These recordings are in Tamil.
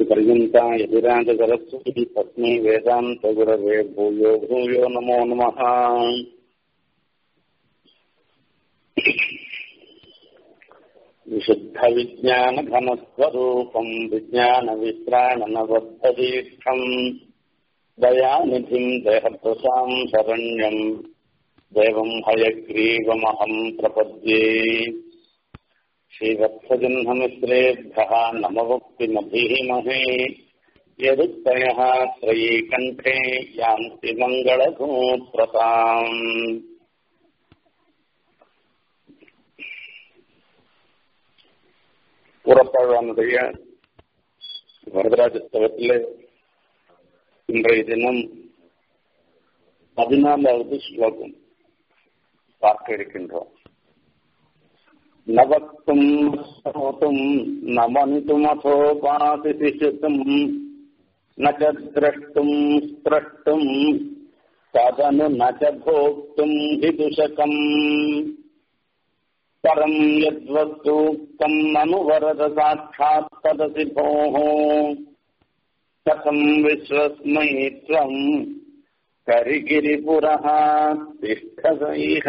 पर्यन्ता यतिराजसरस्वती तस्मै वेदान्तगुरवे भूयो भूयो नमो नमः विशुद्धविज्ञानघनस्वरूपम् विज्ञानविश्राणनबद्धदीक्षम् दयानिधिम् देहप्रसाम् शरण्यम् देवम् हयग्रीवमहम् प्रपद्ये श्रीवत्सजह्नमिश्रेभ्यः नमवक्तिमधीमहे यदुत्तयः श्रयीकण्ठे यान्ति मङ्गलसूत्रताम् புறப்பாழ்வானுடைய வரதராஜஸ்தவத்தில் இன்றைய தினம் பதினாலாவது ஸ்லோகம் பார்க்க இருக்கின்றோம் நவக்தும் ஸ்ரோதும் நமனிதுமதோபாதிசிஷித்தும் ந ச திரஷ்டும் ஸ்திரஷ்டும் ததனு ந ச போக்தும் விதுஷகம் परम् यद्वस्तूक्तम् ननु वरद साक्षात् तदसि भोः कथम् विश्वस्मयि त्वम् करिगिरिपुरः तिष्ठसैः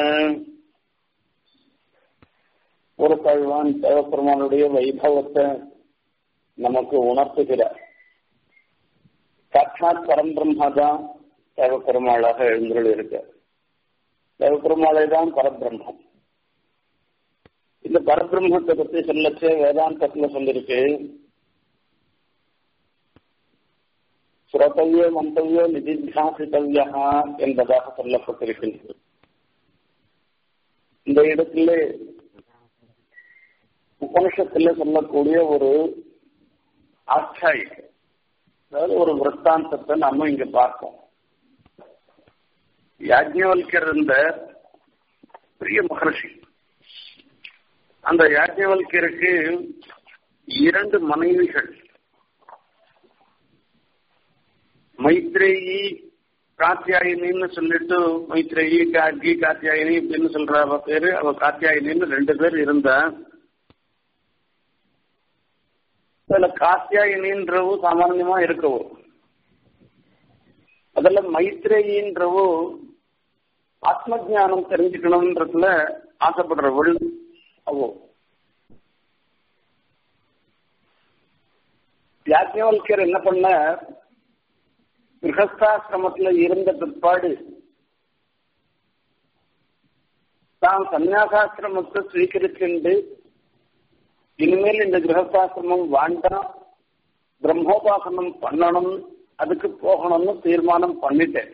ஒரு கழ்வான் தேவப்பெருமானுடைய வைபவத்தை நமக்கு உணர்த்துகிறார் சாட்சாத் பரம்பிரம்மா தான் தேவப்பெருமாளாக எழுந்துள்ள இருக்க தேவப்பெருமாளை தான் பரபிரம்மம் இந்த பரபிரம்மத்தை பத்தி சொல்லச்சு வேதாந்தத்துல சொல்லிருக்கு சுரத்தவியோ மந்தவியோ நிதித்தியாசித்தவியா என்பதாக சொல்லப்பட்டிருக்கின்றது இந்த இடத்துல உபனிஷத்துல சொல்லக்கூடிய ஒரு ஆச்சாயம் அதாவது ஒரு விற்த்தாந்தத்தை நம்ம இங்க பார்ப்போம் யாஜ்ஞவல்கர் இருந்த பெரிய மகர்ஷி அந்த யாஜ்ஞவல்கருக்கு இரண்டு மனைவிகள் மைத்ரேயி காத்தியாயினின்னு சொல்லிட்டு மைத்ரேயி கார்கி காத்தியாயினி அப்படின்னு சொல்ற அவ பேரு அவ காத்தியாயினின்னு ரெண்டு பேர் இருந்தா அதுல காத்தியாயினின்றவு சாமான்யமா இருக்கவோ அதுல மைத்ரேயின்றவு ஆத்ம ஜானம் தெரிஞ்சுக்கணும்ன்றதுல ஆசைப்படுறவள் அவோ யாஜ்ஞவல்கர் என்ன பண்ண கிரகஸ்தாசிரமத்துல இருந்த பிற்பாடு தான் சன்னியாசாசிரமத்தை ஸ்வீகரிச்சுண்டு இனிமேல் இந்த கிரகஸ்தாசிரமம் வேண்டாம் பிரம்மோபாசனம் பண்ணணும் அதுக்கு போகணும்னு தீர்மானம் பண்ணிட்டேன்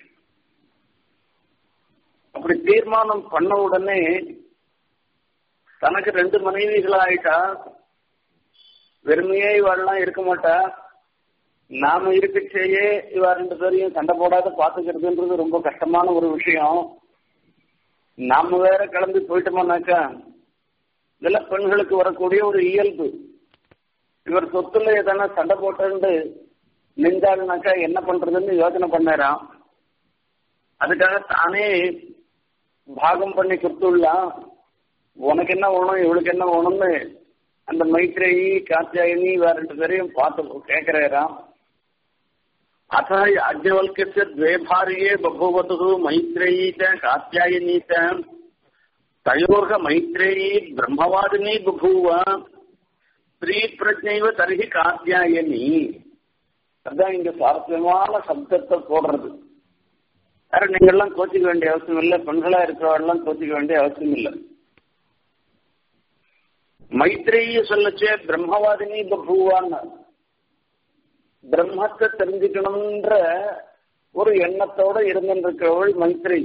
அப்படி தீர்மானம் பண்ண உடனே தனக்கு ரெண்டு மனைவிகள் ஆயிட்டா வெறுமையே இவாள்லாம் இருக்க மாட்டா நாம இருக்கச்சேயே இவா ரெண்டு பேரையும் சண்டை போடாத பாத்துக்கிறதுன்றது ரொம்ப கஷ்டமான ஒரு விஷயம் நாம வேற கிளம்பி போயிட்டோம்னாக்கா இதெல்லாம் பெண்களுக்கு வரக்கூடிய ஒரு இயல்பு இவர் சொத்துல எதனா சண்டை போட்டு நெஞ்சாலுனாக்கா என்ன பண்றதுன்னு யோசனை பண்ணாராம் அதுக்காக தானே பாகம் பண்ணி கொடுத்துடலாம் உனக்கு என்ன வேணும் இவளுக்கு என்ன வேணும்னு அந்த மைத்ரேயி காத்தியாயினி வேற ரெண்டு பேரையும் பார்த்து கேட்கிறாராம் அத்த யாஜ்ஞவல்கस्य द्वे भार्ये बभूवतुः मैत्रेयी च कात्यायनी च तयोर्ह मैत्रेयी ब्रह्मवादिनी बभूव ஸ்ரீ பிரஜைவ தருகி காத்தியாயனி அதான் இங்க சாரஸ்யமான சப்தத்தை போடுறது வேற நீங்கெல்லாம் கோச்சிக்க வேண்டிய அவசியம் இல்லை பெண்களா இருக்கிறவெல்லாம் கோச்சிக்க வேண்டிய அவசியம் இல்லை மைத்ரேய சொல்லச்சே பிரம்மவாதினி பபூவான்னு பிரம்மத்தை தெரிஞ்சுக்கணும்ன்ற ஒரு எண்ணத்தோட இருந்திருக்கிறவள் மைத்ரி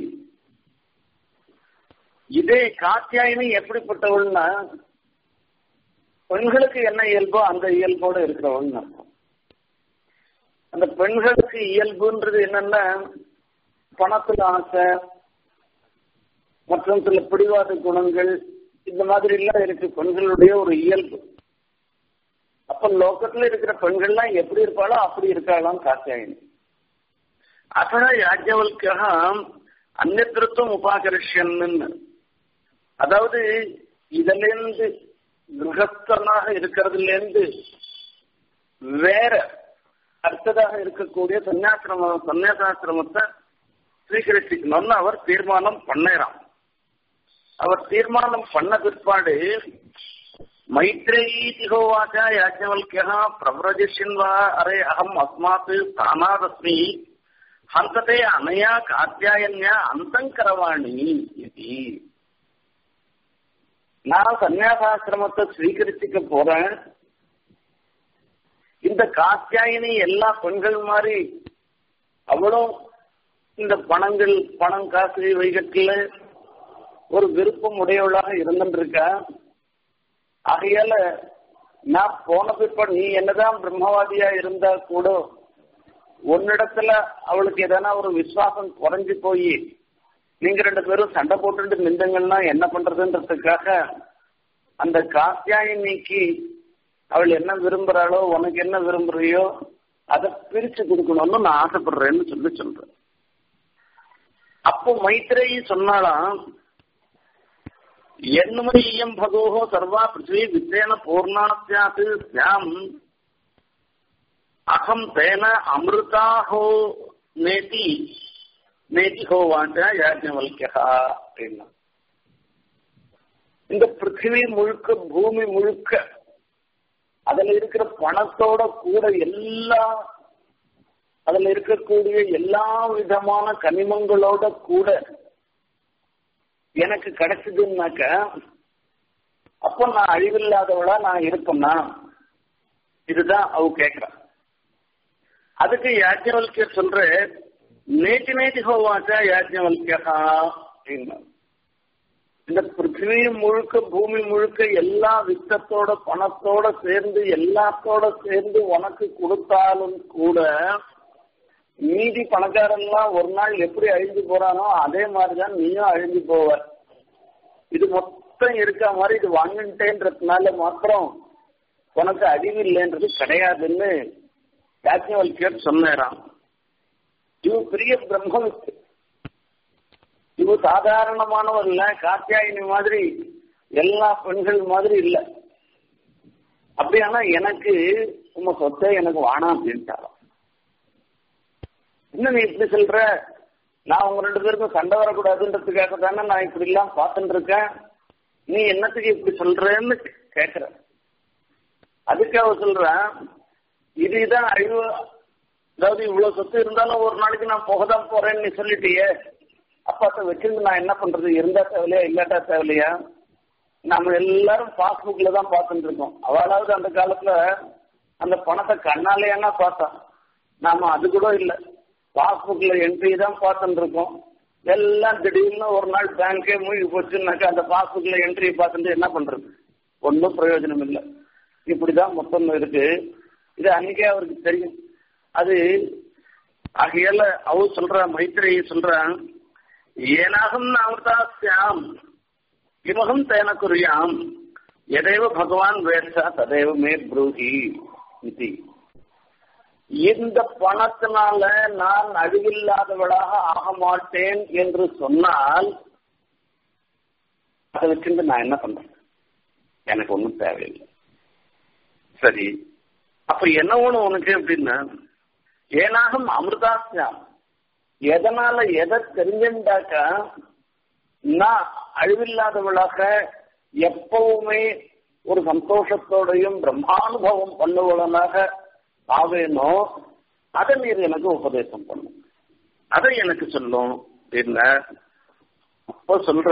இதே காத்தியாயினி எப்படிப்பட்டவள்னா பெண்களுக்கு என்ன இயல்போ அந்த இயல்போட இருக்கிறவள்னு அர்த்தம் அந்த பெண்களுக்கு இயல்புன்றது என்னன்னா பணத்துல ஆசை மற்றும் சில பிடிவாத குணங்கள் இந்த மாதிரி எல்லாம் இருக்கு பெண்களுடைய ஒரு இயல்பு அப்ப லோக்கத்துல இருக்கிற பெண்கள்லாம் எப்படி இருப்பாளோ அப்படி இருக்காளாம் காத்தியாயினி அசன யாஜ்ஞவல்காக அந்நத்திருத்தம் உபாகரிஷன்னு அதாவது இதுல இருந்து கிரகஸ்தனாக இருக்கிறதுல இருந்து வேற அடுத்ததாக இருக்கக்கூடிய சன்னியாசிரம சன்னியாசாசிரமத்தை ஸ்வீகரிச்சுக்கணும்னு அவர் தீர்மானம் பண்ணறான் அவர் தீர்மானம் பண்ண பிற்பாடு மைத்ரேயீதி ஹோவாச்ச யாஜ்ஞவல்கியா பிரவ்ரஜிஷ்யன் வா அரே அகம் அஸ்மாத் ஸ்தானாதஸ்மி ஹந்ததே அனயா காத்தியாயன்யா அந்தங்கரவாணி இது நான் சன்னியாசாசிரமத்தை ஸ்வீகரிச்சுக்க போறேன் இந்த காத்தியாயினி எல்லா பெண்கள் மாதிரி அவளும் இந்த பணங்கள் பணம் காசு வைகட்டில் ஒரு விருப்பம் உடையவளாக இருந்துருக்கா ஆகையால நான் போன பிற்பாடு நீ என்னதான் பிரம்மவாதியா இருந்தா கூட உன்னிடத்துல அவளுக்கு எதனா ஒரு விசுவாசம் குறைஞ்சு போய் நீங்க ரெண்டு பேரும் சண்டை போட்டுட்டு நின்றங்கன்னா என்ன பண்றதுன்றதுக்காக அந்த காத்தியாயினிக்கு அவள் என்ன விரும்புறாளோ உனக்கு என்ன விரும்புறியோ அதை பிரிச்சு கொடுக்கணும்னு நான் ஆசைப்படுறேன்னு சொல்லி சொல்றேன் அப்போ மைத்ரேயி சொன்னாலாம் எண்ணுமரியம் பகோஹோ சர்வா பிருத்திவி வித்தேன பூர்ணாத்யாத்து ஸ்யாம் அகம் தேன அமிர்தாஹோ நேதி நேதி ஹோவாண்ட யாஜ்ஞவல்யா அப்படின்னா இந்த பிருத்திவி முழுக்க பூமி முழுக்க அதுல இருக்கிற பணத்தோட கூட எல்லா அதுல இருக்கக்கூடிய எல்லா விதமான கனிமங்களோட கூட எனக்கு கிடைச்சதுன்னாக்க அப்போ நான் அழிவில்லாதவளா நான் இருப்பேன்னா இதுதான் அவ கேட்கிறான் அதுக்கு யாஜ்ஞவல்கியர் சொல்ற நேற்று நேற்று ஹோவாச்சா யாஜ்ஞவல்கியா அப்படின்னா இந்த பிருத்திவி முழுக்க பூமி முழுக்க எல்லா வித்தத்தோட பணத்தோட சேர்ந்து எல்லாத்தோட சேர்ந்து உனக்கு கொடுத்தாலும் கூட மீதி பணக்காரன்லாம் ஒரு நாள் எப்படி அழிஞ்சு போறானோ அதே மாதிரிதான் நீயும் அழிஞ்சு போவ இது மொத்தம் இருக்க மாதிரி இது வாங்கிட்டேன்றதுனால மாத்திரம் உனக்கு அறிவு இல்லைன்றது கிடையாதுன்னு யாஜ்ஞவல்கியர் சொன்னாராம் இவ பெரிய பிரம்மவித்து இவ சாதாரணமானவர் இல்ல காத்தியாயினி மாதிரி எல்லா பெண்கள் மாதிரி இல்ல அப்படியானா எனக்கு உங்க சொத்தை எனக்கு வாணாம் அப்படின்ட்டாராம் என்ன நீ இப்படி சொல்ற நான் உங்க ரெண்டு பேருக்கும் சண்டை வரக்கூடாதுன்றதுக்காக தானே நான் இப்படி எல்லாம் பார்த்துட்டு இருக்கேன் நீ என்னத்துக்கு இப்படி சொல்றேன்னு கேக்குற அதுக்கு அவ சொல்றேன் இதுதான் அழிவு அதாவது இவ்வளவு சொத்து இருந்தாலும் ஒரு நாளைக்கு நான் போகதான் போறேன்னு நீ சொல்லிட்டியே அப்ப அதை வச்சிருந்து நான் என்ன பண்றது இருந்தா தேவையில்லையா இல்லாட்டா தேவையில்லையா நம்ம எல்லாரும் பாஸ்புக்ல தான் பார்த்துட்டு இருக்கோம் அவளாவது அந்த காலத்துல அந்த பணத்தை கண்ணாலேயானா பார்த்தா நாம அது கூட இல்லை பாஸ்புக்ல என்ட்ரி தான் பார்த்துட்டு இருக்கோம் எல்லாம் திடீர்னு ஒரு நாள் பேங்கே மூழ்கி போச்சுன்னாக்கா அந்த பாஸ்புக்ல என்ட்ரி பார்த்துட்டு என்ன பண்றது ஒன்றும் பிரயோஜனம் இல்லை இப்படிதான் மொத்தம் இருக்கு இது அன்னைக்கே அவருக்கு தெரியும் அது ஆகையால அவ சொல்ற மைத்திரையை சொல்றான் ஏனாகம் அமிர்தாஸ்யாம் கிமகம் தேன குறியாம் எதைவ பகவான் வேட்சா ததைவ மே ப்ரூஹி இது இந்த பணத்தினால நான் அழிவில்லாதவளாக ஆக மாட்டேன் என்று சொன்னால் அதை வச்சிருந்து நான் என்ன பண்றேன் எனக்கு ஒன்றும் தேவையில்லை சரி அப்ப என்ன ஒண்ணு உனக்கு அப்படின்னா ஏனாகும் அமிர்தாஸ்யாம் எதனால எதை தெரிஞ்சுட்டாக்கா நான் அழிவில்லாதவளாக எப்பவுமே ஒரு சந்தோஷத்தோடையும் பிரம்மானுபவம் பண்ணுவனாக ஆவேனோ அதை நீர் எனக்கு உபதேசம் பண்ணும் அதை எனக்கு சொல்லும் என்ன அப்போ சொல்ற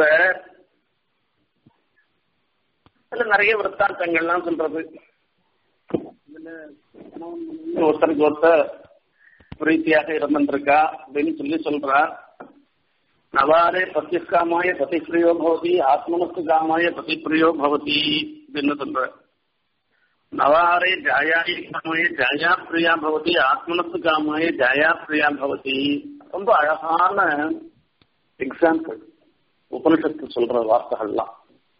இதுல நிறைய விற்த்தாந்தங்கள்லாம் சொல்றது இதுல ஒருத்தருக்கு ஒருத்தர் பிரீத்தியாக இருந்திருக்கா அப்படின்னு சொல்லி சொல்றா நவாரே பத்திஸ்காமாய பதிப்பிரியோ பவதி ஆத்மனஸ்து காமாய பதிப்பிரியோ பவதி அப்படின்னு சொல்ற நவாரே ஜாயாயி காமாய ஜாயா பிரியா பவதி ஆத்மனஸ்து காமாய ஜாயா பிரியா பவதி ரொம்ப அழகான எக்ஸாம்பிள் உபனிஷத்து சொல்ற வார்த்தைகள்லாம்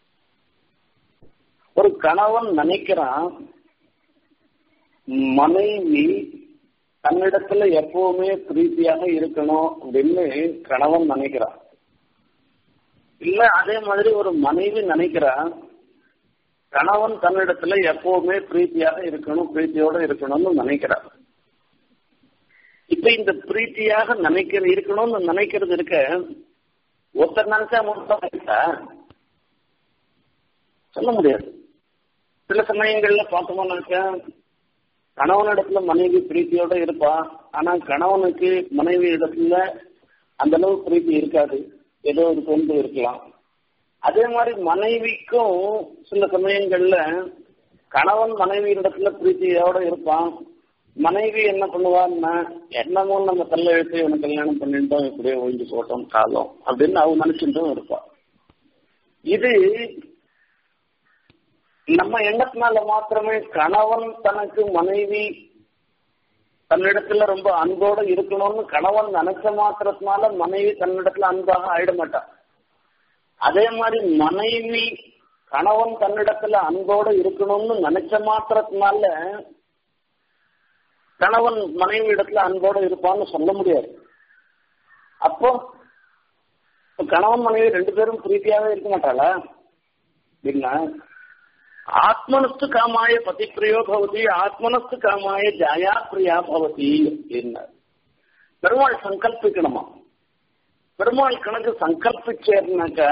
ஒரு கணவன் நினைக்கிறான் மனைவி தன்னிடத்துல எப்பவுமே பிரீத்தியாக இருக்கணும் அப்படின்னு கணவன் நினைக்கிறான் இல்ல அதே மாதிரி ஒரு மனைவி நினைக்கிறா கணவன் தன்னிடத்துல எப்பவுமே பிரீத்தியாக இருக்கணும் பிரீத்தியோட இருக்கணும்னு நினைக்கிறார் இப்ப இந்த பிரீத்தியாக நினைக்கிற இருக்கணும்னு நினைக்கிறது இருக்க ஒருத்தர் நினைச்சா மட்டும் சொல்ல முடியாது சில சமயங்கள்ல பார்த்தோம்னாக்கா கணவனிடத்துல மனைவி பிரீத்தியோட இருப்பா ஆனா கணவனுக்கு மனைவி இடத்துல அந்த அளவு பிரீத்தி இருக்காது ஏதோ ஒரு தொண்டு இருக்கலாம் அதே மாதிரி மனைவிக்கும் சில சமயங்கள்ல கணவன் மனைவி இடத்துல பிரீத்தியோட இருப்பான் மனைவி என்ன பண்ணுவான்னா என்னமோ நம்ம தள்ள எழுத்து இவனை கல்யாணம் பண்ணிட்டோம் இப்படியே ஒழிஞ்சு போட்டோம் காலம் அப்படின்னு அவன் நினைச்சுட்டும் இருப்பான் இது நம்ம எண்ணத்தினால மாத்திரமே கணவன் தனக்கு மனைவி தன்னிடத்துல ரொம்ப அன்போட இருக்கணும்னு கணவன் நினைச்ச மாத்திரத்தினால மனைவி தன்னிடத்துல அன்பாக ஆயிட மாட்டான் அதே மாதிரி மனைவி கணவன் தன்னிடத்துல அன்போட இருக்கணும்னு நினைச்ச மாத்திரத்தினால கணவன் மனைவி இடத்துல அன்போட இருப்பான்னு சொல்ல முடியாது அப்போ கணவன் மனைவி ரெண்டு பேரும் பிரீத்தியாவே இருக்க மாட்டாளா அப்படின்னா ஆத்மனஸ்து காமாய பதி பிரியோ பவதி ஆத்மனஸ்து காமாய ஜாயா பிரியா பவதி அப்படின்னார் பெருமாள் சங்கல்பிக்கணுமா பெருமாள் கணக்கு சங்கல்பிச்சேர்னாக்கா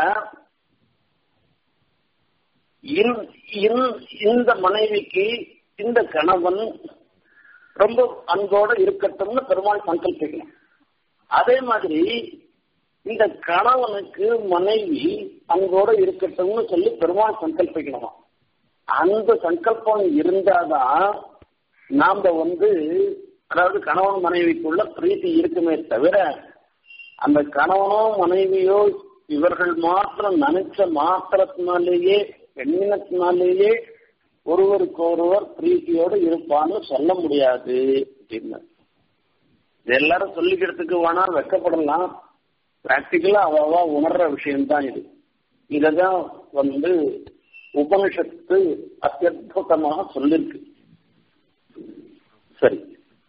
இந்த மனைவிக்கு இந்த கணவன் ரொம்ப அன்போட இருக்கட்டும்னு பெருமாள் சங்கல்பிக்கணும் அதே மாதிரி இந்த கணவனுக்கு மனைவி அன்போட இருக்கட்டும்னு சொல்லி பெருமாள் சங்கல்பிக்கணுமா அந்த சங்கல்பம் இருந்தாதான் நாம வந்து அதாவது கணவன் மனைவிக்குள்ள பிரீத்தி இருக்குமே தவிர அந்த கணவனோ மனைவியோ இவர்கள் மாத்திரம் நினைச்ச மாத்திரத்தினாலேயே எண்ணினத்தினாலேயே ஒருவருக்கு ஒருவர் பிரீத்தியோடு இருப்பான்னு சொல்ல முடியாது அப்படின்னு எல்லாரும் சொல்லிக்கிறதுக்கு வேணா வெக்கப்படலாம் பிராக்டிக்கலா அவ்வளவா உணர்ற விஷயம்தான் இது இததான் வந்து உபனிஷத்து அத்தியுதமாக சொல்லிருக்கு சரி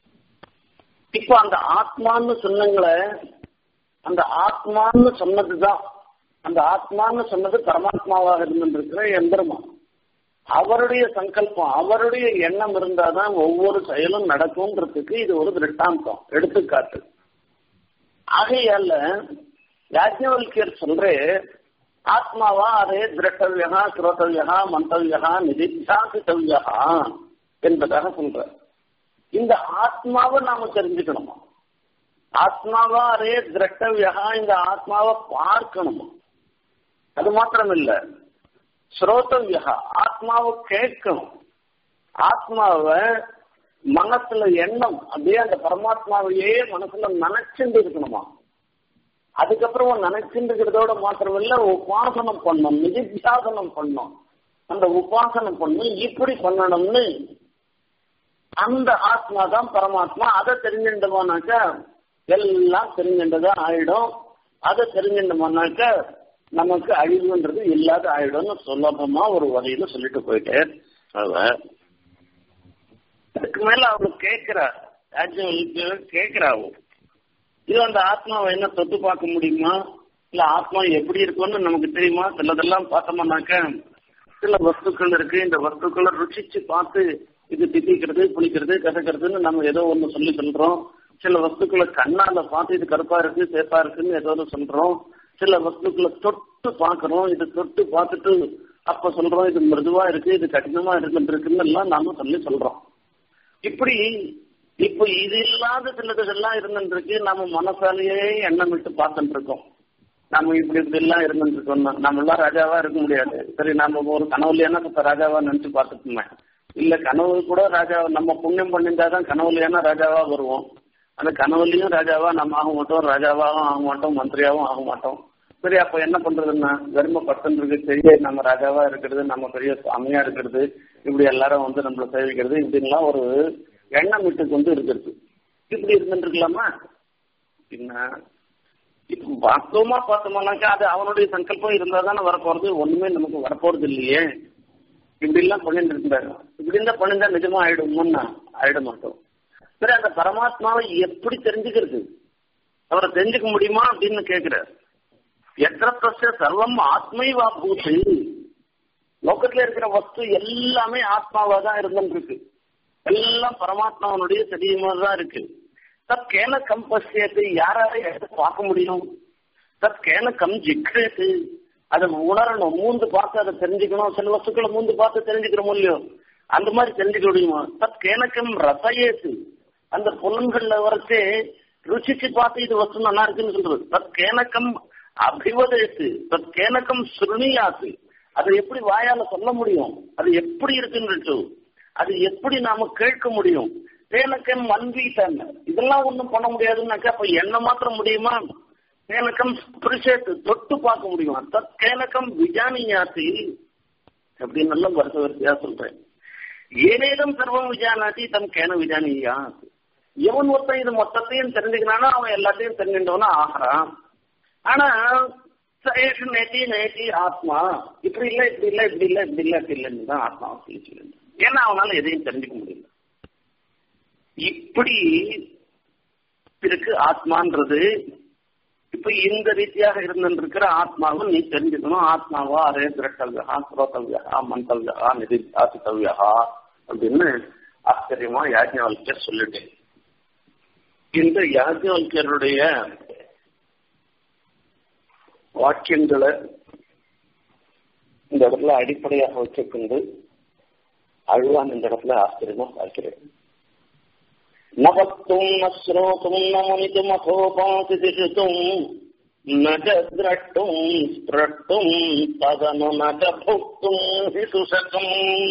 இப்ப அந்த ஆத்மான்னு சொன்னங்களே அந்த ஆத்மான்னு சொன்னதுதான் அந்த ஆத்மான்னு சொன்னது பரமாத்மாவாக இருந்திருக்கிற எந்திரமா அவருடைய சங்கல்பம் அவருடைய எண்ணம் இருந்தாதான் ஒவ்வொரு செயலும் நடக்கும்ன்றதுக்கு இது ஒரு திருஷ்டாந்தம் எடுத்துக்காட்டு ஆகையால யாஜ்ஞவல்கியர் சொல்றே ஆத்மாவா அதே திரட்டவியா ஸ்ரோதவியா மந்தவியா நிதித்தியாசித்தவியா என்பதாக சொல்ற இந்த ஆத்மாவை நாம தெரிஞ்சுக்கணுமா ஆத்மாவா அதே திரட்டவியா இந்த ஆத்மாவை பார்க்கணுமா அது மாத்திரம் இல்ல ஸ்ரோதவியா ஆத்மாவை கேட்கணும் ஆத்மாவை மனசுல எண்ணம் அப்படியே அந்த பரமாத்மாவையே மனசுல நினைச்சுட்டு இருக்கணுமா அதுக்கப்புறம் நினைச்சுருக்கிறதோட மாத்திரமில்ல உபாசனம் பண்ணணும் நிதித்தியாசனம் பண்ணணும் அந்த உபாசனம் பண்ணணும் இப்படி பண்ணணும்னு அந்த ஆத்மா தான் பரமாத்மா அதை தெரிஞ்சுட்டோம்னாக்கா எல்லாம் தெரிஞ்சுட்டதா ஆயிடும் அதை தெரிஞ்சுட்டோம்னாக்க நமக்கு அழிவுன்றது இல்லாத ஆயிடும்னு சுலபமா ஒரு வகையில சொல்லிட்டு போயிட்டே அவ அதுக்கு மேல அவரு கேட்கிறா ராஜ்யம் கேட்கிறாவும் இது அந்த ஆத்மாவை என்ன தொட்டு பார்க்க முடியுமா இல்ல ஆத்மா எப்படி இருக்கும்னு நமக்கு தெரியுமா சிலதெல்லாம் பார்த்தோம்னாக்க சில வஸ்துக்கள் இருக்கு இந்த வஸ்துக்களை ருச்சிச்சு பார்த்து இது திட்டிக்கிறது புளிக்கிறது கதக்கிறதுன்னு நம்ம ஏதோ ஒண்ணு சொல்லி சொல்றோம் சில வஸ்துக்களை கண்ணால பார்த்து இது கருப்பா இருக்கு சேப்பா இருக்குன்னு ஏதோ ஒன்று சொல்றோம் சில வஸ்துக்களை தொட்டு பார்க்கறோம் இது தொட்டு பார்த்துட்டு அப்ப சொல்றோம் இது மிருதுவா இருக்கு இது கடினமா இருக்குன்னு எல்லாம் நாம சொல்லி சொல்றோம் இப்படி இப்போ இது இல்லாத சிலதுகள்லாம் இருந்துருக்கு நம்ம மனசாலேயே எண்ணம் விட்டு பார்த்துட்டு இருக்கோம் நம்ம இப்படி இப்படி எல்லாம் இருந்துட்டு இருக்கோம் நம்ம எல்லாம் ராஜாவா இருக்க முடியாது சரி நம்ம ஒரு கனவுலையான இப்ப ராஜாவா நினைச்சு பார்த்துட்டுமே இல்ல கனவு கூட ராஜா நம்ம புண்ணியம் பண்ணியிருந்தாதான் கனவுலையான ராஜாவா வருவோம் அந்த கனவுலையும் ராஜாவா நம்ம ஆக மாட்டோம் ராஜாவாகவும் ஆக மாட்டோம் மந்திரியாவும் ஆக மாட்டோம் சரி அப்ப என்ன பண்றதுன்னா வெறும பட்டன் இருக்கு பெரிய நம்ம ராஜாவா இருக்கிறது நம்ம பெரிய சாமியா இருக்கிறது இப்படி எல்லாரும் வந்து நம்மள சேவிக்கிறது இப்படின்லாம் ஒரு எண்ணம் விட்டு கொண்டு இருக்கிறது இப்படி இருந்துருக்கலாமா என்ன இப்ப வாஸ்தவமா பார்த்தோம்னாக்கா அது அவனுடைய சங்கல்பம் இருந்தா தானே வரப்போறது ஒண்ணுமே நமக்கு வரப்போறது இல்லையே இப்படி எல்லாம் பண்ணிட்டு இருந்தாரு இப்படி இருந்தா பண்ணிருந்தா நிஜமா ஆயிடுமோன்னா ஆயிட மாட்டோம் சரி அந்த பரமாத்மாவை எப்படி தெரிஞ்சுக்கிறது அவரை தெரிஞ்சுக்க முடியுமா அப்படின்னு கேட்கிறார் எத்திர தஸ்ய சர்வம் ஆத்மைவா பூத்து லோகத்துல இருக்கிற வஸ்து எல்லாமே ஆத்மாவா தான் இருந்துருக்கு எல்லாம் பரமாத்மாவனுடைய சரீரமா தான் இருக்கு தத் கேன கம் பசியத்து யாரால எடுத்து பார்க்க முடியும் தத் கேன கம் ஜிக்ரேத்து அதை உணரணும் மூந்து பார்த்து அதை தெரிஞ்சுக்கணும் சில வஸ்துக்களை மூந்து பார்த்து தெரிஞ்சுக்கிறோம் இல்லையோ அந்த மாதிரி தெரிஞ்சுக்க முடியுமா தத் கேனக்கம் ரசையேத்து அந்த புலன்கள்ல வரைச்சே ருச்சிச்சு பார்த்து இது வஸ்து நல்லா இருக்குன்னு சொல்றது தத் கேனக்கம் அபிவதேத்து தத் கேனக்கம் சுருணியாத்து அதை எப்படி வாயால சொல்ல முடியும் அது எப்படி இருக்குன்னு அது எப்படி நாம கேட்க முடியும் தேனக்கம் அன்வீட்டன் இதெல்லாம் ஒண்ணும் பண்ண முடியாதுன்னாக்கா அப்ப என்ன மாத்திரம் முடியுமா கேனக்கம் ஸ்பிரிஷேத்து தொட்டு பார்க்க முடியுமா தத் கேனக்கம் விஜானியாத்தி அப்படின்னு நல்ல வருஷ வரிசையா சொல்றேன் ஏனேதும் சர்வம் விஜானாத்தி தம் கேன விஜானியா எவன் ஒருத்தன் இது மொத்தத்தையும் தெரிஞ்சுக்கிறானோ அவன் எல்லாத்தையும் தெரிஞ்சுட்டவனா ஆகிறான் ஆனா சேஷு நேத்தி நேத்தி ஆத்மா இப்படி இல்ல இப்படி இல்ல இப்படி இல்ல இப்படி இல்ல இப்படி இல்லைன்னு தான் ஆத்மா சொல்லி சொல்லுங்க ஏன்னா அவனால எதையும் தெரிஞ்சுக்க முடியல இப்படி இருக்கு ஆத்மான்றது இப்ப இந்த ரீதியாக இருந்திருக்கிற ஆத்மாவை நீ தெரிஞ்சுக்கணும் ஆத்மாவா அரே திரட்டவ்யா ஸ்ரோதவ்யா மந்தவ்யா நிதித்தியாசித்தவ்யா அப்படின்னு ஆச்சரியமா யாஜ்ஞவல்யர் சொல்லிட்டேன் இந்த யாஜ்ஞவல்யருடைய வாக்கியங்களை இந்த இடத்துல அடிப்படையாக வச்சுக்கொண்டு அழுவான் இந்த இடத்துல ஆச்சரியமா பார்க்கிறேன் நபத்தும் ந ஸ்ரோத்தும் ந மனிதும் அகோபாசிதிஷுத்தும் ந திரட்டும் ஸ்பிரட்டும் ததனு ந புக்தும் சுசகம்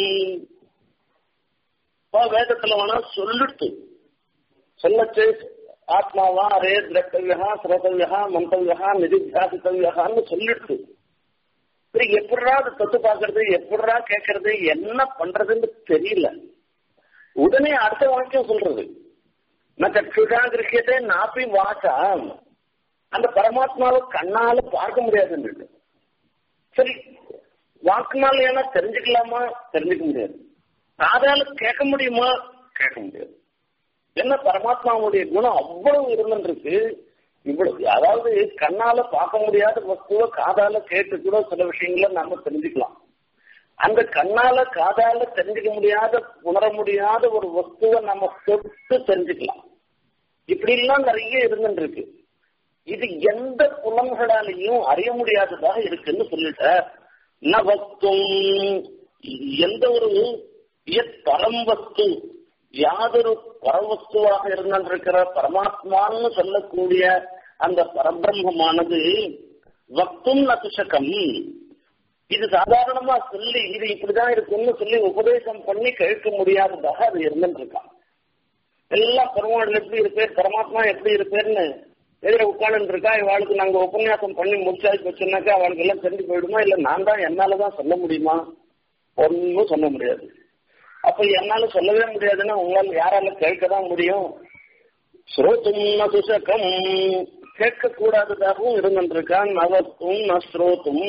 வேதத்துல வேணா சொல்லிட்டு சொல்லச்சு ஆத்மாவா அரே திரட்டவியா ஸ்ரோதவியா மந்தவியா நிதித்தியாசித்தவியான்னு சொல்லிட்டு சரி எப்படா அதை தொட்டு பார்க்கறது எப்படா கேட்கறது என்ன பண்றதுன்னு தெரியல உடனே அடுத்த வாக்கியம் சொல்றது நான் சக்ஷுஷா கிருஷ்யத்தை நாப்பி வாசா அந்த பரமாத்மாவை கண்ணால பார்க்க முடியாதுன்னு சரி வாக்குனால ஏன்னா தெரிஞ்சுக்கலாமா தெரிஞ்சுக்க முடியாது காதால கேட்க முடியுமா கேட்க முடியாது என்ன பரமாத்மாவுடைய குணம் அவ்வளவு இருந்துருக்கு இவ்வளவு அதாவது கண்ணால பார்க்க முடியாத வஸ்துவை காதால கேட்டு கூட சில விஷயங்களை நாம தெரிஞ்சுக்கலாம் அந்த கண்ணால காதால தெரிஞ்சுக்க முடியாத உணர முடியாத ஒரு வஸ்துவை நம்ம தொட்டு தெரிஞ்சுக்கலாம் இப்படி எல்லாம் நிறைய இருந்துருக்கு இது எந்த புலன்களாலையும் அறிய முடியாததாக இருக்குன்னு சொல்லிட்ட ந வஸ்தும் எந்த ஒரு பரம் வஸ்து யாதொரு பரவஸ்துவாக இருந்திருக்கிற பரமாத்மான்னு சொல்லக்கூடிய அந்த பரபிரம்மமானது வக்தும் நசுஷகம் இது சாதாரணமா சொல்லி இது இப்படிதான் இருக்குன்னு சொல்லி உபதேசம் பண்ணி கேட்க முடியாததாக அது இருந்துருக்கான் எல்லாம் பெருமாள் எப்படி இருப்பேர் பரமாத்மா எப்படி இருப்பேர்னு எதிர உட்கார்ந்து இருக்கா இவாளுக்கு நாங்க உபன்யாசம் பண்ணி முடிச்சாச்சு வச்சோம்னாக்கா அவளுக்கு எல்லாம் தெரிஞ்சு போயிடுமா இல்ல நான் தான் என்னாலதான் சொல்ல முடியுமா ஒன்னும் சொல்ல முடியாது அப்ப என்னால சொல்லவே முடியாதுன்னா உங்களால யாரால கேட்கதான் முடியும் ஸ்ரோத்தும் ந சுசகம் கேட்க கூடாததாகவும் இருந்திருக்கான் நவத்தும் ந ஸ்ரோத்தும்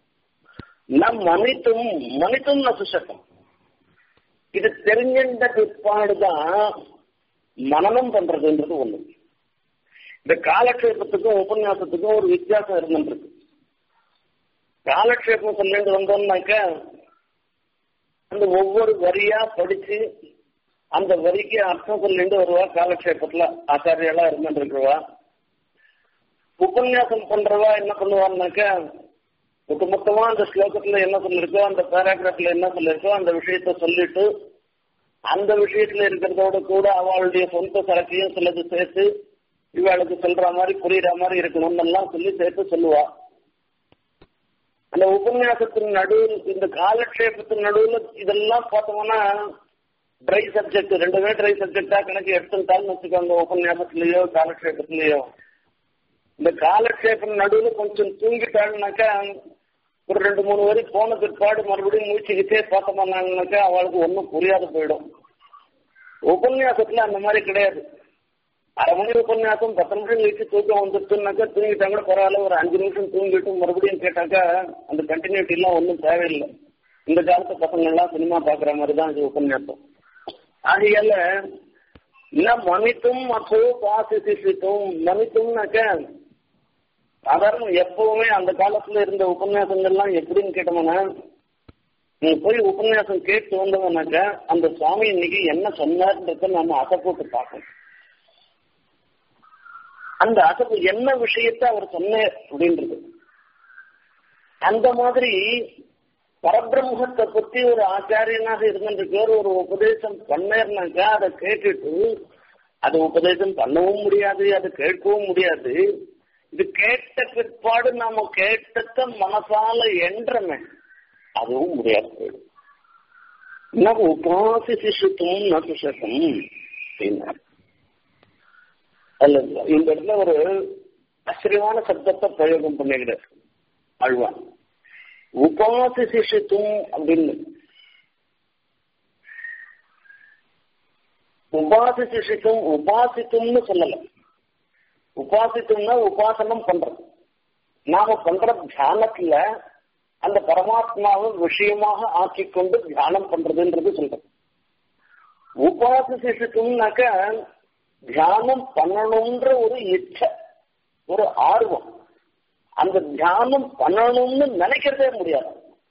ந மனித்தும் மனித்தும் ந சுசகம் இது தெரிஞ்சின்ற பிற்பாடுதான் மனநம் பண்றதுன்றது ஒண்ணு இந்த காலக்ஷேபத்துக்கும் உபன்யாசத்துக்கும் ஒரு வித்தியாசம் இருந்துருக்கு காலக்ஷேபம் சொல்லிட்டு வந்தோம்னாக்க அந்த ஒவ்வொரு வரியா படிச்சு அந்த வரிக்கு அர்த்தம் சொல்லிட்டு வருவா காலக்ஷேபத்துல ஆச்சாரியெல்லா இருந்துருக்குவா உபன்யாசம் பண்றவா என்ன பண்ணுவான்னாக்க மொத்த மொத்தமா அந்த ஸ்லோகத்துல என்ன சொல்லிருக்கோ அந்த பேராகிராஃப்ல என்ன சொல்லிருக்கோ அந்த விஷயத்த சொல்லிட்டு அந்த விஷயத்துல இருக்கிறதோட கூட அவளுடைய சொந்த சரக்கையும் சிலது சேர்த்து இவளுக்கு சொல்ற மாதிரி புரியுற மாதிரி இருக்கணும்னு எல்லாம் சொல்லி சேர்த்து சொல்லுவா அந்த உபன்யாசத்தின் நடுவில் இந்த காலக்ஷேபத்தின் நடுவில் இதெல்லாம் பார்த்தோம்னா ட்ரை சப்ஜெக்ட் ரெண்டுமே ட்ரை சப்ஜெக்டா கணக்கு எடுத்துட்டாலும் வச்சுக்கோங்க உபன்யாசத்திலேயோ காலக்ஷேபத்திலேயோ இந்த காலக்ஷேபம் நடுவில் கொஞ்சம் தூங்கிட்டாங்கனாக்கா ஒரு ரெண்டு மூணு வரி போன பிற்பாடு மறுபடியும் மூச்சுக்கிட்டே பார்த்தோம்னாக்கா அவளுக்கு ஒன்றும் புரியாத போயிடும் உபன்யாசத்துல அந்த மாதிரி கிடையாது அரை மணி உபன்யாசம் பத்து நிமிஷம் கழிச்சு தூக்கம் வந்துருச்சுனாக்கா தூங்கிட்டாங்க பரவாயில்ல ஒரு அஞ்சு நிமிஷம் தூங்கிட்டு மறுபடியும் கேட்டாக்கா அந்த கண்டினியூட்டி எல்லாம் ஒன்றும் தேவையில்லை இந்த காலத்து பசங்க எல்லாம் சினிமா பாக்குற மாதிரி தான் இது உபன்யாசம் ஆகையால இல்ல மனித்தும் அப்போ பாசிசித்தும் மனித்தும்னாக்க சாதாரண எப்பவுமே அந்த காலத்துல இருந்த உபன்யாசங்கள்லாம் எப்படின்னு கேட்டோம்னா நீங்க போய் உபன்யாசம் கேட்டு வந்தவனாக்க அந்த சுவாமி இன்னைக்கு என்ன சொன்னார்ன்றத நம்ம அசை போட்டு பார்க்கணும் அந்த அசப்பு என்ன விஷயத்த அவர் சொன்னார் அப்படின்றது அந்த மாதிரி பரபிரம்மத்தை பத்தி ஒரு ஆச்சாரியனாக இருந்திருக்கார் ஒரு உபதேசம் பண்ணேர்னாக்கா அதை கேட்டுட்டு அதை உபதேசம் பண்ணவும் முடியாது அதை கேட்கவும் முடியாது இது கேட்ட பிற்பாடு நாம கேட்டத மனசால என்றமே அதுவும் முடியாது போயிடும் நம்ம உபாசி சிசுத்தும் நசுசகம் அப்படின்னாரு அல்ல இந்த இடத்துல ஒரு ஆச்சரியமான சப்தத்தை பிரயோகம் பண்ணிக்கிறார் அழ்வான் உபாசி சிஷித்தும் அப்படின்னு உபாசி சிஷித்தும் உபாசித்தும்னு சொல்லல உபாசித்தும்னா உபாசனம் பண்றது நாம பண்ற தியானத்துல அந்த பரமாத்மாவை விஷயமாக ஆக்கி கொண்டு தியானம் பண்றதுன்றது சொல்றது உபாசி சிஷித்தும்னாக்க தியானம் பண்ணணும்ன்ற ஒரு இச்சை ஒரு ஆர்வம் அந்த தியானம் பண்ணணும்னு நினைக்கிறதே முடியாது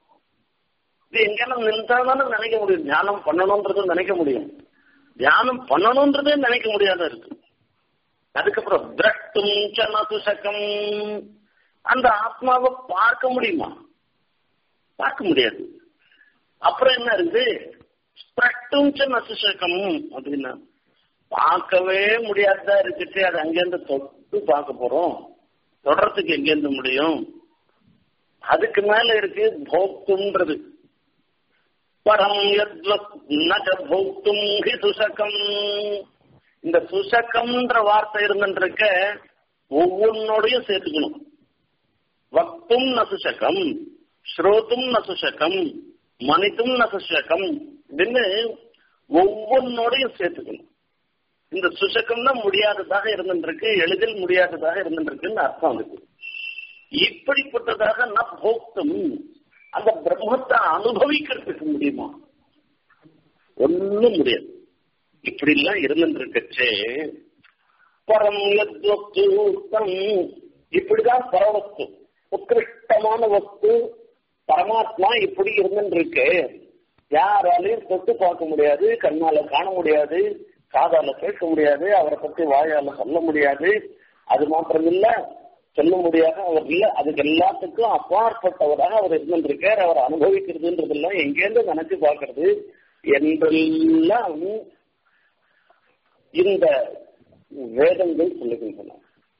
இது எங்கெல்லாம் நின்றாலும் நினைக்க முடியும் தியானம் பண்ணணும்ன்றது நினைக்க முடியும் தியானம் பண்ணணும்ன்றதே நினைக்க முடியாத இருக்கு அதுக்கப்புறம் திரட்டும் சனதுசகம் அந்த ஆத்மாவை பார்க்க முடியுமா பார்க்க முடியாது அப்புறம் என்ன இருக்குது திரட்டும் நசுசகம் அப்படின்னா பார்க்கவே முடியாததா இருக்குச்சு அது அங்கேருந்து தொட்டு பார்க்க போறோம் தொடர்றதுக்கு எங்கேருந்து முடியும் அதுக்கு மேல இருக்கு போக்துன்றது பரம் போக்தும் ஹி சுசகம் இந்த சுசகம்ன்ற வார்த்தை இருந்துருக்க ஒவ்வொன்னோடையும் சேர்த்துக்கணும் வக்தும் நசுசகம் ஸ்ரோத்தும் நசுசகம் மனித்தும் நசுசகம் அப்படின்னு ஒவ்வொன்னோடையும் சேர்த்துக்கணும் இந்த சுசகம்னா முடியாததாக இருந்துருக்கு எளிதில் முடியாததாக இருந்துருக்குன்னு அர்த்தம் இருக்கு இப்படிப்பட்டதாக நான் போக்தும் அந்த பிரம்மத்தை அனுபவிக்கிறதுக்கு முடியுமா ஒன்னும் முடியாது இப்படி எல்லாம் இருந்துருக்கச்சே பரம் யத்வஸ்து இப்படிதான் பரவஸ்து உத்கிருஷ்டமான வஸ்து பரமாத்மா இப்படி இருந்துருக்கு யாராலையும் தொட்டு பார்க்க முடியாது கண்ணால காண முடியாது காதால கேட்க முடியாது அவரை பத்தி வாயால சொல்ல முடியாது அது மாத்திரமில்ல சொல்ல முடியாது அவர் இல்ல அதுக்கு எல்லாத்துக்கும் அப்பாற்பட்டவராக அவர் இருந்திருக்கார் அவர் அனுபவிக்கிறதுன்றதெல்லாம் எங்கேருந்து நினைச்சு பார்க்கறது என்றெல்லாம் இந்த வேதங்கள் சொல்லுகின்றன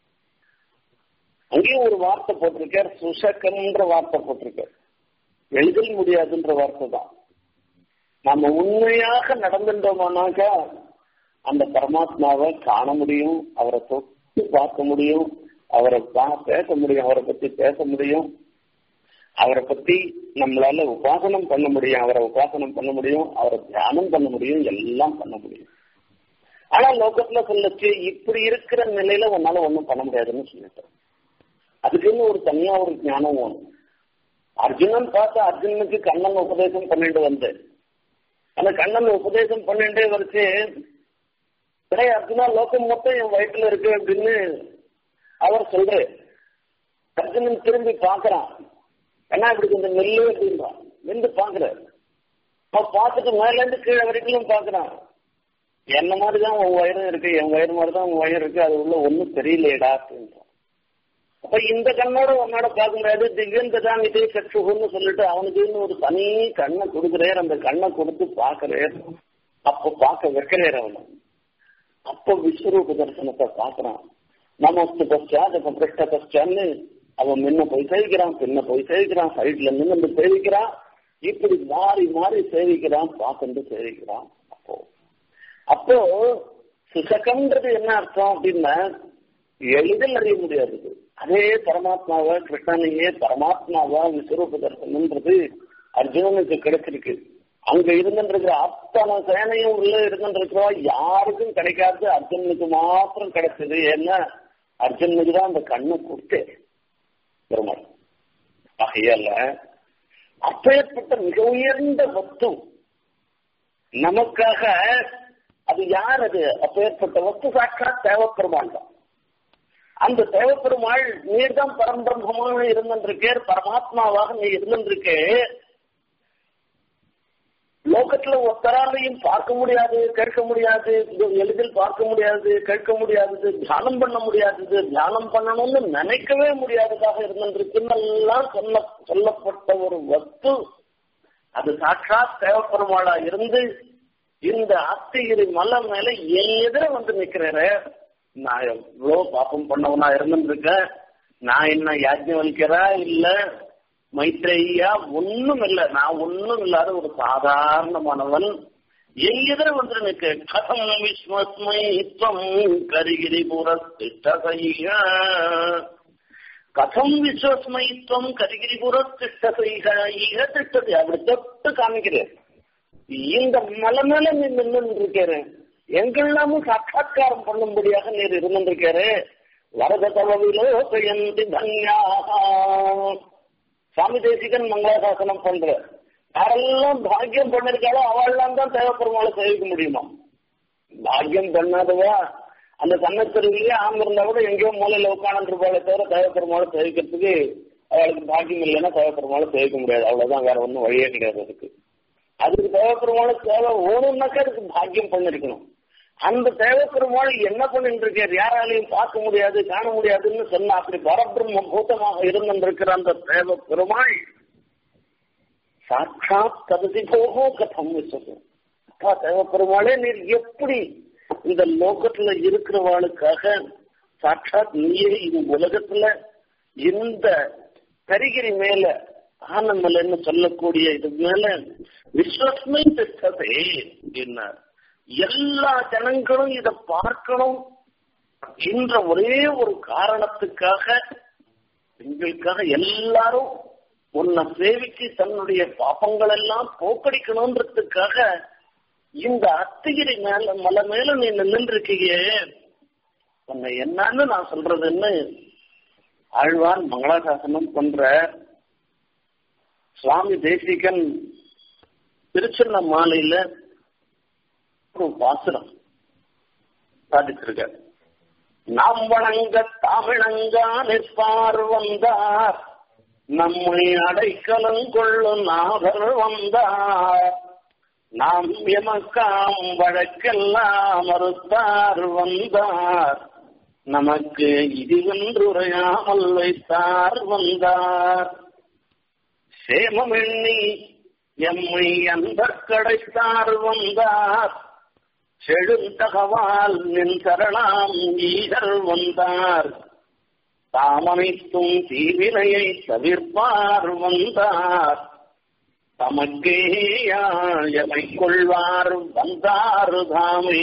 அங்கேயும் ஒரு வார்த்தை போட்டிருக்கார் சுசக்கம்ன்ற வார்த்தை போட்டிருக்கார் எழுதல் முடியாதுன்ற வார்த்தை தான் நாம உண்மையாக நடந்துட்டோமானாக்கா அந்த பரமாத்மாவை காண முடியும் அவரை தொட்டு பார்க்க முடியும் அவரை பேச முடியும் அவரை பத்தி பேச முடியும் அவரை பத்தி நம்மளால உபாசனம் பண்ண முடியும் அவரை உபாசனம் பண்ண முடியும் அவரை தியானம் பண்ண முடியும் எல்லாம் பண்ண முடியும் ஆனா லோகத்துல சொல்லச்சு இப்படி இருக்கிற நிலையில உன்னால ஒண்ணும் பண்ண முடியாதுன்னு சொல்லிட்டேன் அதுக்குன்னு ஒரு தனியா ஒரு ஞானம் வேணும் அர்ஜுனன் பார்த்து அர்ஜுனனுக்கு கண்ணன் உபதேசம் பண்ணிட்டு வந்தேன் அந்த கண்ணன் உபதேசம் பண்ணிட்டே வரைச்சு சரி அர்ஜுனா லோகம் மொத்தம் என் வயிற்றுல இருக்கு அப்படின்னு அவர் சொல்றாரு அர்ஜுனன் திரும்பி பாக்குறான் என்ன இப்படி கொஞ்சம் நெல்லு அப்படின்றான் நின்று பாக்குறாரு அவன் பார்த்துட்டு மேல இருந்து கீழே வரைக்கும் பாக்குறான் என்ன மாதிரிதான் உன் வயிறும் இருக்கு என் வயிறு மாதிரிதான் உன் வயிறு இருக்கு அது உள்ள ஒண்ணும் தெரியலையடா அப்படின்றான் அப்ப இந்த கண்ணோட உன்னோட பார்க்க முடியாது திவ்யந்த தாங்கிட்டே சற்றுன்னு சொல்லிட்டு அவனுக்கு ஒரு தனி கண்ணை கொடுக்குறாரு அந்த கண்ணை கொடுத்து பாக்குறாரு அப்ப பார்க்க வைக்கிறாரு அவனை அப்ப விஸ்வரூப தரிசனத்தை பாக்குறான் நமஸ்து பச்சாத் அப்ப பிருஷ்ட பச்சான்னு அவன் முன்ன போய் சேவிக்கிறான் பின்ன போய் சேவிக்கிறான் சைட்ல நின்று சேவிக்கிறான் இப்படி மாறி மாறி சேவிக்கிறான் பார்த்துட்டு சேவிக்கிறான் அப்போ அப்போ சுசகம்ன்றது என்ன அர்த்தம் அப்படின்னா எளிதில் அறிய முடியாது அதே பரமாத்மாவா கிருஷ்ணனையே பரமாத்மாவா விஸ்வரூப தரிசனம்ன்றது அர்ஜுனனுக்கு கிடைச்சிருக்கு அங்க இருந்துருக்கிற அத்தனை சேனையும் உள்ள இருந்துருக்கிறோம் யாருக்கும் கிடைக்காது அர்ஜுனனுக்கு மாத்திரம் கிடைச்சது ஏன்னா அர்ஜுனனுக்கு தான் அந்த கண்ணை கொடுத்தே பெருமாள் ஆகையால அப்பேற்பட்ட மிக உயர்ந்த வஸ்து நமக்காக அது யார் அது அப்பேற்பட்ட வஸ்து சாட்சாத் தேவப்பெருமாள் தான் அந்த தேவப்பெருமாள் நீர் தான் பரம்பிரம்மமாக இருந்திருக்கே பரமாத்மாவாக நீ இருந்திருக்கே லோகத்துல ஒத்தராலையும் பார்க்க முடியாது கேட்க முடியாது இது எளிதில் பார்க்க முடியாது கேட்க முடியாதது தியானம் பண்ண முடியாதது தியானம் பண்ணணும்னு நினைக்கவே முடியாததாக இருந்திருக்குன்னெல்லாம் சொல்ல சொல்லப்பட்ட ஒரு வஸ்து அது சாட்சாத் தேவப்பெருமாளா இருந்து இந்த அத்திகிரி மலை மேல என் எதிர வந்து நிக்கிறேன் நான் எவ்வளவு பாப்பம் பண்ணவனா இருந்திருக்கேன் நான் என்ன யாஜ்ஞவல்கிறா இல்ல மைத்ரேயா ஒண்ணும் இல்ல நான் ஒண்ணும் இல்லாத ஒரு சாதாரணமானவன் என் எதிர வந்து நிக்க கதம் விஸ்வஸ்மை துவம் கரிகிரி புரஸ்திஷ்டசையா கதம் விஸ்வஸ்மை துவம் கரிகிரி புரஸ்திஷ்டசைக ஈக திட்டத்தை அப்படி தொட்டு காமிக்கிறேன் இந்த மலை மேல நீ நின்று இருக்கிறேன் எங்கெல்லாமும் சாட்சா்காரம் பண்ணும்படியாக நீர் இருந்திருக்காரு வரத தவவிலோ பெயந்தி தன்யா சுவாமி தேசிகன் மங்களாசாசனம் பண்ற யாரெல்லாம் பாக்கியம் பண்ணிருக்காளோ அவள்லாம் தான் தேவைப்படுறவங்கள சேவிக்க முடியுமா பாக்கியம் பண்ணாதவா அந்த கண்ணத்தருவிலேயே ஆம் இருந்தா கூட எங்கேயோ மூலையில உட்காந்துருப்பாளே தவிர தேவைப்படுறவங்கள சேவிக்கிறதுக்கு அவளுக்கு பாக்கியம் இல்லைன்னா தேவைப்படுறவங்கள சேவிக்க முடியாது அவ்வளவுதான் வேற ஒன்றும் வழியே கிடையாது அதுக்கு அதுக்கு தேவைப்படுறவங்கள தேவை ஓணும்னாக்கா அதுக்கு பாக்கியம் பண்ணிருக்கணும் அந்த தேவப்பெருமாள் என்ன பண்ணிட்டு இருக்கார் யாராலையும் பார்க்க முடியாது காண முடியாதுன்னு சொன்னா அப்படி பரபிரம்ம பூதமாக இருந்திருக்கிற அந்த தேவ பெருமாள் சாட்சாத் கததி போகோ கதம் வச்சது அப்பா தேவ பெருமாளே நீர் எப்படி இந்த லோகத்துல இருக்கிறவாளுக்காக சாட்சாத் நீயே இந்த உலகத்துல இந்த கரிகிரி மேல ஆனமலைன்னு சொல்லக்கூடிய இது மேல விஸ்வஸ்மை திட்டத்தை அப்படின்னார் எல்லா ஜனங்களும் இத பார்க்கணும் என்ற ஒரே ஒரு காரணத்துக்காக எங்களுக்காக எல்லாரும் உன்னை சேவிக்கு தன்னுடைய பாப்பங்கள் எல்லாம் போக்கடிக்கணும்ன்றதுக்காக இந்த அத்திகிரி மேல மலை மேல நீ நின்று இருக்கீங்க உன்னை என்னன்னு நான் சொல்றதுன்னு ஆழ்வான் மங்களாசாசனம் பண்ற சுவாமி தேசிகன் திருச்சின்ன மாலையில ஒரு பாசுரம் சாதிச்சிருக்க நாம் வணங்க தமிழங்கா நிற்பார் வந்தார் நம்மை அடைக்கலம் கொள்ளும் நாதர் வந்தார் நாம் எமக்காம் வழக்கெல்லாம் மறுத்தார் வந்தார் நமக்கு இதுவென்றுரையாமல் வைத்தார் வந்தார் சேமமெண்ணி எம்மை அந்த கடைத்தார் வந்தார் செழுந்தகவால் நின் சரணாம் ஈகர் வந்தார் தாமனைத்தும் தீவினையை தவிர்ப்பார் வந்தார் தமக்கேயாயமை கொள்வார் வந்தார் தாமே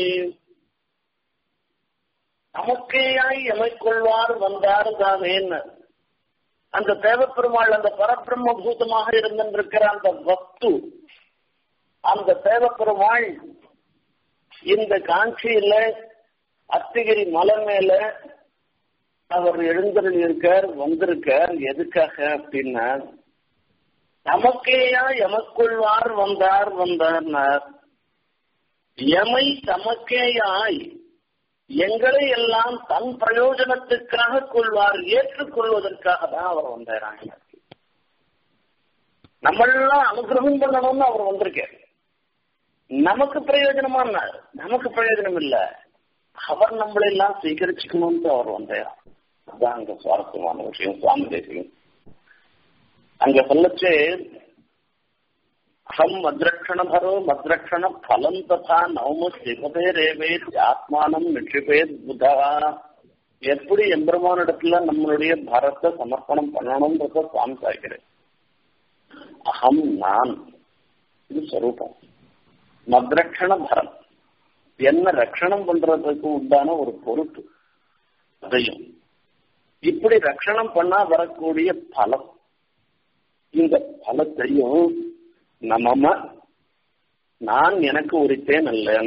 தமக்கேயாய் எமை கொள்வார் வந்தார் தாமேன்னு அந்த தேவப்பெருமாள் அந்த பரபிரம்ம பூதமாக இருந்திருக்கிற அந்த வஸ்து அந்த தேவப்பெருமாள் இந்த காஞ்சியில அத்திகிரி மலை மேல அவர் எழுந்தருள் இருக்கார் வந்திருக்கார் எதுக்காக அப்படின்னா நமக்கேயா எமக்குள்வார் வந்தார் வந்தார்னார் எமை தமக்கேயாய் எங்களை எல்லாம் தன் பிரயோஜனத்துக்காக கொள்வார் ஏற்றுக்கொள்வதற்காக தான் அவர் வந்தாராங்க நம்மெல்லாம் அனுகிரகம் பண்ணணும்னு அவர் வந்திருக்கார் நமக்கு பிரயோஜனமான நமக்கு பிரயோஜனம் இல்ல அவர் நம்மளெல்லாம் சீகரிச்சுக்கணும்னு அவர் வந்தார் அதுதான் அங்க சுவாரஸ்யமான விஷயம் சுவாமி தேசியம் அங்க சொல்லச்சு அகம் மத்ரக்ஷணபரோ மத்ரக்ஷண பலம் ததா நவம சிவதே ரேவேத் ஆத்மானம் நிட்சிபேத் புதா எப்படி எம்பெருமானிடத்துல நம்மளுடைய பரத்தை சமர்ப்பணம் பண்ணணும்ன்றத சுவாமி சாய்க்கிறேன் அகம் நான் இது ஸ்வரூபம் மத்ரக்ஷண பரம் என்ன ரட்சணம் பண்றதுக்கு உண்டான ஒரு பொறுப்பு அதையும் இப்படி ரட்சணம் பண்ணா வரக்கூடிய பலம் இந்த பலத்தையும் நமம நான் எனக்கு உரித்தேன் அல்ல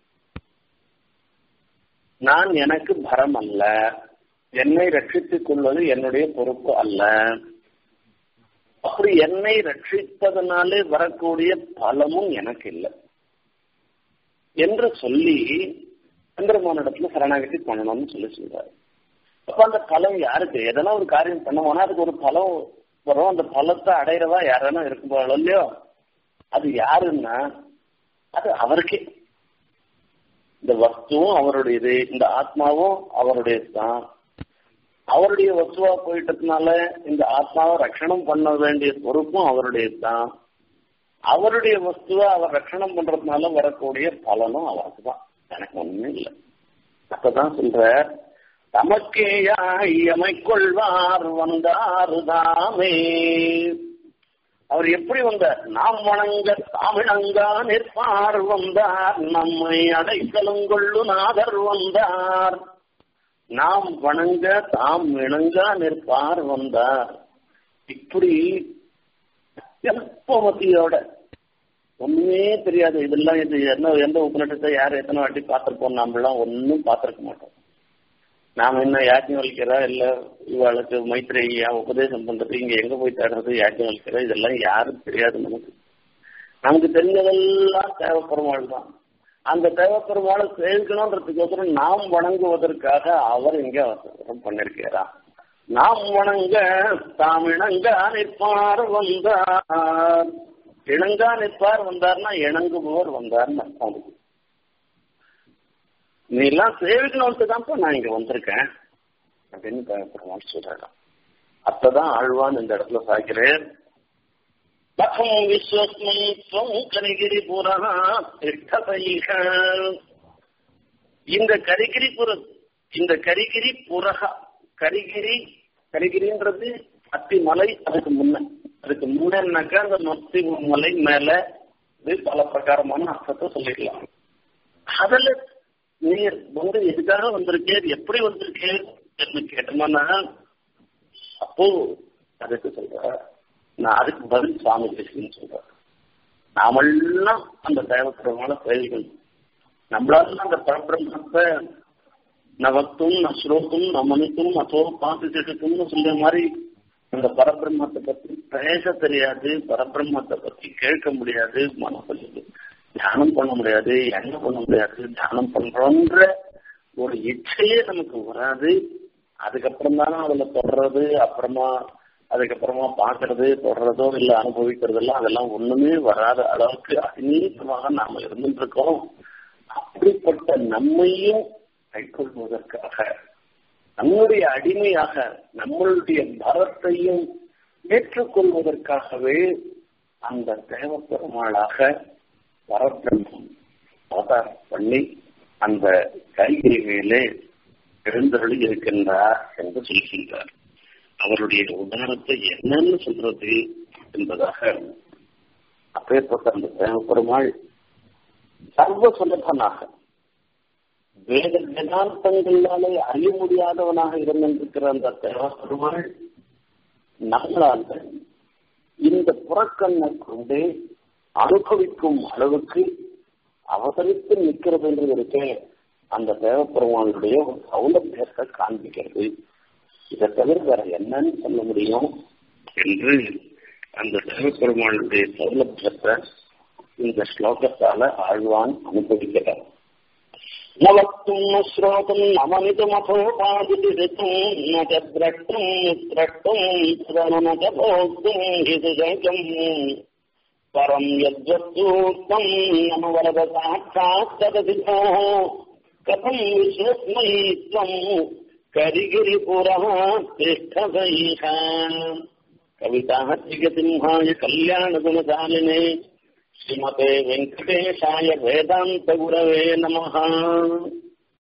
நான் எனக்கு பரம் அல்ல என்னை ரட்சித்துக் கொள்வது என்னுடைய பொறுப்பு அல்ல அப்படி என்னை ரட்சிப்பதனாலே வரக்கூடிய பலமும் எனக்கு இல்லை என்று சொல்லி சந்திரமானிடத்துல சரணாகதி பண்ணணும்னு சொல்லி சொல்றாரு அப்ப அந்த பலம் யாருக்கு எதனா ஒரு காரியம் பண்ணுவோம்னா அதுக்கு ஒரு பலம் வரும் அந்த பலத்தை அடையிறவா யாரானா இருக்கும்போது இல்லையோ அது யாருன்னா அது அவருக்கே இந்த வஸ்துவும் அவருடையது இந்த ஆத்மாவும் அவருடையது தான் அவருடைய வஸ்துவா போயிட்டதுனால இந்த ஆத்மாவை ரட்சணம் பண்ண வேண்டிய பொறுப்பும் அவருடையது தான் அவருடைய வஸ்துவை அவர் ரட்சணம் பண்றதுனால வரக்கூடிய பலனும் அவருக்கு தான் எனக்கு ஒண்ணுமே இல்லை அப்பதான் சொல்ற தமக்கேயாய் எமைக்கொள்வார் வந்தார் தாமே அவர் எப்படி வந்தார் நாம் வணங்க தாமிழங்கா நிற்பார் வந்தார் நம்மை அடைக்கலும் கொள்ளு நாதர் வந்தார் நாம் வணங்க தாம் இணங்கா நிற்பார் வந்தார் இப்படி எப்பமத்தியோட ஒண்ணுமே தெரியாது இதெல்லாம் இது என்ன எந்த உபநிடத்தை யார் எத்தனை வாட்டி பார்த்திருப்போம் நாமெல்லாம் ஒன்னும் பார்த்திருக்க மாட்டோம் நாம என்ன யாக்கியம் வலிக்கிறா இல்ல இவளுக்கு மைத்ரேயா உபதேசம் பண்றது இங்க எங்க போய் தேடுறது யாக்கியம் வலிக்கிறா இதெல்லாம் யாரும் தெரியாது நமக்கு நமக்கு தெரிஞ்சதெல்லாம் தேவைப்பெருமாள் தான் அந்த தேவைப்பெருமாளை சேவிக்கணுன்றதுக்கோசரம் நாம் வணங்குவதற்காக அவர் இங்க அவசரம் பண்ணிருக்கிறா நாம் வணங்க தாம் இணங்கா நிற்பார் வந்தார் இணங்கா நிற்பார் வந்தார்னா இணங்குபவர் வந்தார்னு அர்த்தம் அதுக்கு நீ எல்லாம் சேவிக்கணும்ட்டு தான்ப்பா நான் இங்க வந்திருக்கேன் அப்படின்னு பெருமாள் சொல்றாராம் அப்பதான் ஆழ்வான் இந்த இடத்துல சாய்க்கிறேன் பகம் விஸ்வஸ்மை துவம் கரிகிரி புரா இந்த கரிகிரி புற இந்த கரிகிரி புரகா கரிகிரி கரிகிரின்றது அத்தி மலை அதுக்கு முன்ன அதுக்கு முன்னாக்கா அந்த மத்தி மலை மேல இது பல பிரகாரமான அர்த்தத்தை சொல்லிக்கலாம் அதுல நீர் வந்து எதுக்காக வந்திருக்கேன் எப்படி வந்திருக்கேன் என்று கேட்டோம்னா அப்போ அதுக்கு சொல்ற நான் அதுக்கு பதில் சுவாமி பேசுன்னு சொல்றேன் நாமெல்லாம் அந்த தேவக்கிரமான செயல்கள் நம்மளால அந்த பரபிரம்மத்தை நவத்தும் ந ஸ்ரோத்தும் ந மனுத்தும் அதோ பாத்து திட்டத்தும்னு சொல்ற மாதிரி அந்த பரபிரம்மத்தை பத்தி பேச தெரியாது பரபிரம்மத்தை பத்தி கேட்க முடியாது மனசுல தியானம் பண்ண முடியாது என்ன பண்ண முடியாது தியானம் பண்றோன்ற ஒரு இச்சையே நமக்கு வராது அதுக்கப்புறம் தானே அதுல தொடர்றது அப்புறமா அதுக்கப்புறமா பாக்குறது தொடர்றதோ இல்ல அனுபவிக்கிறதெல்லாம் அதெல்லாம் ஒண்ணுமே வராத அளவுக்கு அநீதமாக நாம இருந்துட்டு இருக்கோம் அப்படிப்பட்ட நம்மையும் கைக்கொள்வதற்காக நம்முடைய அடிமையாக நம்மளுடைய பரத்தையும் ஏற்றுக்கொள்வதற்காகவே அந்த தேவ பெருமாளாக பரபிரம்மம் அவதாரம் பண்ணி அந்த கைகிரி மேலே எழுந்தருளி இருக்கின்றார் என்று சொல்கின்றார் அவருடைய உதாரணத்தை என்னன்னு சொல்றது என்பதாக அப்பேற்பட்ட அந்த தேவ பெருமாள் சர்வ சுலபனாக வேத வேதாந்தங்களாலே அறிய முடியாதவனாக இருந்திருக்கிற அந்த தேவ பெருமாள் நம்மளால் இந்த புறக்கண்ணை கொண்டே அனுபவிக்கும் அளவுக்கு அவதரித்து நிற்கிறது என்று இருக்கே அந்த தேவப்பெருமானுடைய ஒரு சௌலபியத்தை காண்பிக்கிறது இதை தவிர வேற என்னன்னு சொல்ல முடியும் என்று அந்த தேவப்பெருமானுடைய சௌலபியத்தை இந்த ஸ்லோகத்தால ஆழ்வான் அனுபவிக்கிறார் நவத்தும் ந ஸ்ரோதம் நமனிதமதோபாதிரித்தும் ந திரட்டும் திரட்டும் ந போக்தும் இது ஜெயம் பரம் யத்வத்தூர்த்தம் நம வரத சாட்சாத்ததிபோ கதம் விஸ்வஸ்மயித்வம் கரிகிரிபுரः तिष्ठसैः कविताः सिंहाय कल्याणगुणशालिने श्रीमते वेङ्कटेशाय वेदान्तगुरवे नमः